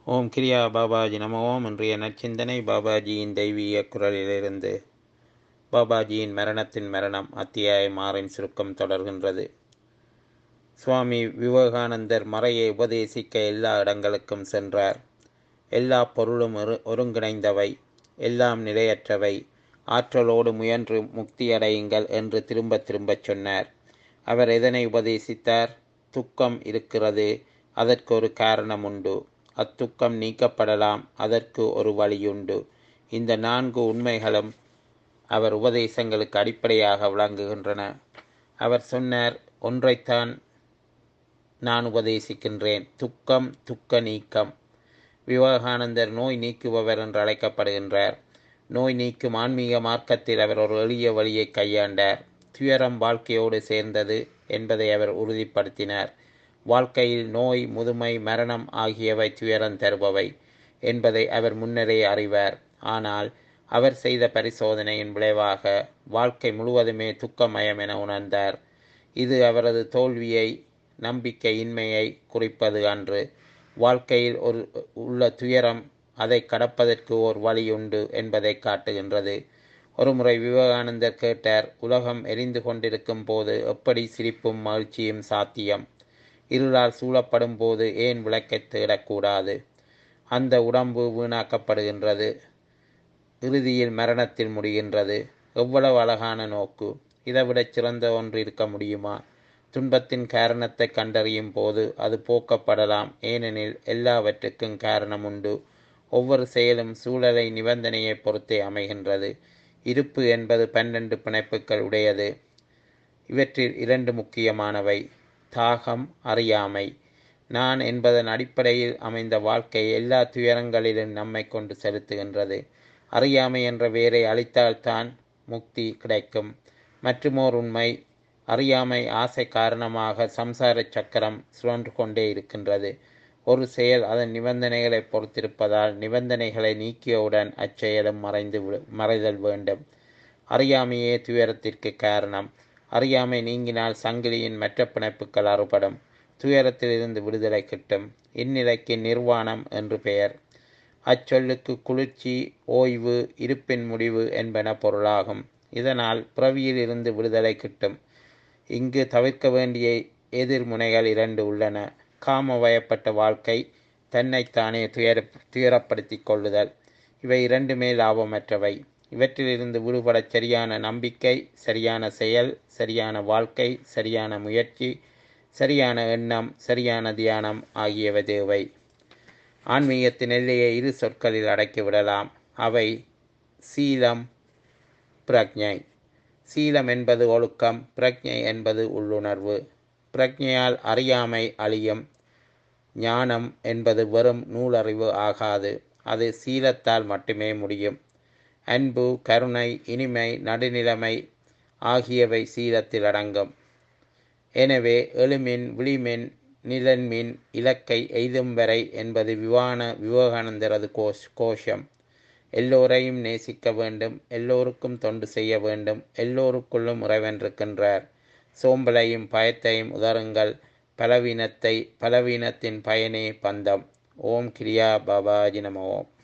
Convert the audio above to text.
ஓம் கிரியா பாபாஜி நம ஓம் இன்றைய நற்சிந்தனை பாபாஜியின் தெய்வீக குரலிலிருந்து பாபாஜியின் மரணத்தின் மரணம் அத்தியாயம் ஆறின் சுருக்கம் தொடர்கின்றது சுவாமி விவேகானந்தர் மறையை உபதேசிக்க எல்லா இடங்களுக்கும் சென்றார் எல்லா பொருளும் ஒரு ஒருங்கிணைந்தவை எல்லாம் நிலையற்றவை ஆற்றலோடு முயன்று முக்தியடையுங்கள் என்று திரும்ப திரும்பச் சொன்னார் அவர் எதனை உபதேசித்தார் துக்கம் இருக்கிறது அதற்கு ஒரு காரணம் உண்டு அத்துக்கம் நீக்கப்படலாம் அதற்கு ஒரு வழியுண்டு இந்த நான்கு உண்மைகளும் அவர் உபதேசங்களுக்கு அடிப்படையாக விளங்குகின்றன அவர் சொன்னார் ஒன்றைத்தான் நான் உபதேசிக்கின்றேன் துக்கம் துக்க நீக்கம் விவேகானந்தர் நோய் நீக்குபவர் என்று அழைக்கப்படுகின்றார் நோய் நீக்கும் ஆன்மீக மார்க்கத்தில் அவர் ஒரு எளிய வழியை கையாண்டார் துயரம் வாழ்க்கையோடு சேர்ந்தது என்பதை அவர் உறுதிப்படுத்தினார் வாழ்க்கையில் நோய் முதுமை மரணம் ஆகியவை துயரம் தருபவை என்பதை அவர் முன்னரே அறிவார் ஆனால் அவர் செய்த பரிசோதனையின் விளைவாக வாழ்க்கை முழுவதுமே துக்கமயம் என உணர்ந்தார் இது அவரது தோல்வியை நம்பிக்கையின்மையை குறிப்பது அன்று வாழ்க்கையில் ஒரு உள்ள துயரம் அதை கடப்பதற்கு ஓர் வழியுண்டு என்பதை காட்டுகின்றது ஒருமுறை விவேகானந்தர் கேட்டார் உலகம் எரிந்து கொண்டிருக்கும் போது எப்படி சிரிப்பும் மகிழ்ச்சியும் சாத்தியம் இருளால் சூழப்படும் போது ஏன் விளக்கை தேடக்கூடாது அந்த உடம்பு வீணாக்கப்படுகின்றது இறுதியில் மரணத்தில் முடிகின்றது எவ்வளவு அழகான நோக்கு இதைவிட சிறந்த ஒன்று இருக்க முடியுமா துன்பத்தின் காரணத்தை கண்டறியும் போது அது போக்கப்படலாம் ஏனெனில் எல்லாவற்றுக்கும் காரணம் உண்டு ஒவ்வொரு செயலும் சூழலை நிபந்தனையை பொறுத்தே அமைகின்றது இருப்பு என்பது பன்னெண்டு பிணைப்புகள் உடையது இவற்றில் இரண்டு முக்கியமானவை தாகம் அறியாமை நான் என்பதன் அடிப்படையில் அமைந்த வாழ்க்கை எல்லா துயரங்களிலும் நம்மை கொண்டு செலுத்துகின்றது அறியாமை என்ற வேரை அழித்தால்தான் முக்தி கிடைக்கும் மற்றுமோர் உண்மை அறியாமை ஆசை காரணமாக சம்சார சக்கரம் சுழன்று கொண்டே இருக்கின்றது ஒரு செயல் அதன் நிபந்தனைகளை பொறுத்திருப்பதால் நிபந்தனைகளை நீக்கியவுடன் அச்செயலும் மறைந்து மறைதல் வேண்டும் அறியாமையே துயரத்திற்கு காரணம் அறியாமை நீங்கினால் சங்கிலியின் மற்ற பிணைப்புகள் அறுபடும் துயரத்திலிருந்து விடுதலை கிட்டும் இந்நிலைக்கு நிர்வாணம் என்று பெயர் அச்சொல்லுக்கு குளிர்ச்சி ஓய்வு இருப்பின் முடிவு என்பன பொருளாகும் இதனால் பிறவியில் இருந்து விடுதலை கிட்டும் இங்கு தவிர்க்க வேண்டிய எதிர்முனைகள் இரண்டு உள்ளன காம வயப்பட்ட வாழ்க்கை தன்னைத்தானே துயர துயரப்படுத்தி கொள்ளுதல் இவை இரண்டுமே லாபமற்றவை இவற்றிலிருந்து விடுபட சரியான நம்பிக்கை சரியான செயல் சரியான வாழ்க்கை சரியான முயற்சி சரியான எண்ணம் சரியான தியானம் ஆகியவை தேவை ஆன்மீகத்தின் எல்லையை இரு சொற்களில் அடக்கிவிடலாம் அவை சீலம் பிரக்ஞை சீலம் என்பது ஒழுக்கம் பிரக்ஞை என்பது உள்ளுணர்வு பிரக்ஞையால் அறியாமை அழியும் ஞானம் என்பது வெறும் நூலறிவு ஆகாது அது சீலத்தால் மட்டுமே முடியும் அன்பு கருணை இனிமை நடுநிலைமை ஆகியவை சீலத்தில் அடங்கும் எனவே எழுமின் விழிமின் நிலன்மின் இலக்கை எய்தும் வரை என்பது விவான விவேகானந்தரது கோஷ் கோஷம் எல்லோரையும் நேசிக்க வேண்டும் எல்லோருக்கும் தொண்டு செய்ய வேண்டும் எல்லோருக்குள்ளும் இறைவென்றிருக்கின்றார் சோம்பலையும் பயத்தையும் உதருங்கள் பலவீனத்தை பலவீனத்தின் பயனே பந்தம் ஓம் கிரியா பாபாஜி நம ஓம்